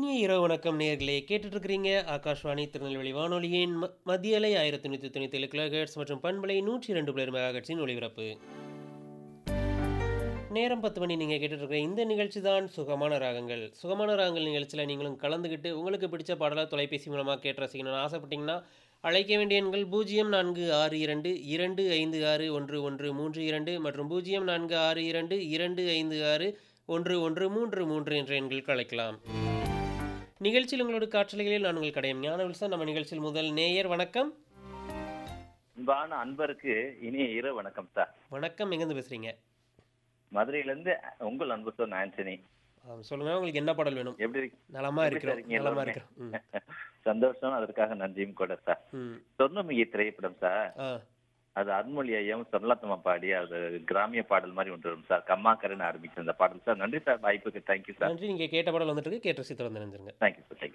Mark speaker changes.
Speaker 1: இனிய இரவு வணக்கம் நேயர்களே கேட்டுட்டு இருக்கிறீங்க ஆகாஷ்வாணி திருநெல்வேலி வானொலியின் ம- மத்திய அலை ஆயிரத்தி நூற்றி தொண்ணூற்றி ஏழு கிலோஹெர்ட்ஸ் மற்றும் பண்பலை நூற்றி இரண்டு பிளர் மெகாஹெர்ட்ஸின் ஒளிபரப்பு நேரம் பத்து மணி நீங்கள் கேட்டுட்டு இருக்கிற இந்த நிகழ்ச்சி தான் சுகமான ராகங்கள் சுகமான ராகங்கள் நிகழ்ச்சியில் நீங்களும் கலந்துக்கிட்டு உங்களுக்கு பிடிச்ச பாடலை தொலைபேசி மூலமாக கேட்டு ரசிக்கணும்னு ஆசைப்பட்டீங்கன்னா அழைக்க வேண்டிய எண்கள் பூஜ்ஜியம் நான்கு ஆறு இரண்டு இரண்டு ஐந்து ஆறு ஒன்று ஒன்று மூன்று இரண்டு மற்றும் பூஜ்ஜியம் நான்கு ஆறு இரண்டு இரண்டு ஐந்து ஆறு ஒன்று ஒன்று மூன்று மூன்று என்ற எண்களுக்கு அழைக்கலாம் நிகழ்ச்சியில் உங்களோட காற்றலைகளில் நான் உங்கள் கடையம் ஞான வில்சன் நம்ம நிகழ்ச்சியில் முதல் நேயர் வணக்கம்
Speaker 2: அன்பான அன்பருக்கு இனிய இரவு வணக்கம் சார்
Speaker 1: வணக்கம் எங்கேருந்து பேசுறீங்க
Speaker 2: மதுரையில இருந்து உங்கள் அன்பு சொன்ன ஆண்டனி
Speaker 1: ஆ, சொல்லுங்க உங்களுக்கு என்ன பாடல் வேணும்
Speaker 2: எப்படி இருக்கு?
Speaker 1: நலமா
Speaker 2: எப்படி
Speaker 1: இருக்கிறோம்
Speaker 2: இருக்கீங்க
Speaker 1: நலமா
Speaker 2: எல்லாருமே?
Speaker 1: இருக்கிறோம் ம்
Speaker 2: சந்தோஷம் அதற்காக நன்றியும் கூட சார்
Speaker 1: ம்
Speaker 2: சொர்ணமிகை திரைப்படம் சார்
Speaker 1: ஆ
Speaker 2: அது அருண்மொழி ஐயம் சொர்ணத்தம்மா பாடி அது கிராமிய பாடல் மாதிரி ஒன்று வரும் சார் கம்மாக்கரன்னு ஆரம்பிச்ச அந்த பாடல் சார் நன்றி சார் வாய்ப்புக்கு தேங்க்யூ சார்
Speaker 1: நன்றி நீங்கள் கேட்ட பாடல் வந்துட்டு இருக்கு கேட்டு ரசித்து வந்து நினைஞ்சிருங்க
Speaker 2: தேங்க்யூ சார் தேங்க்யூ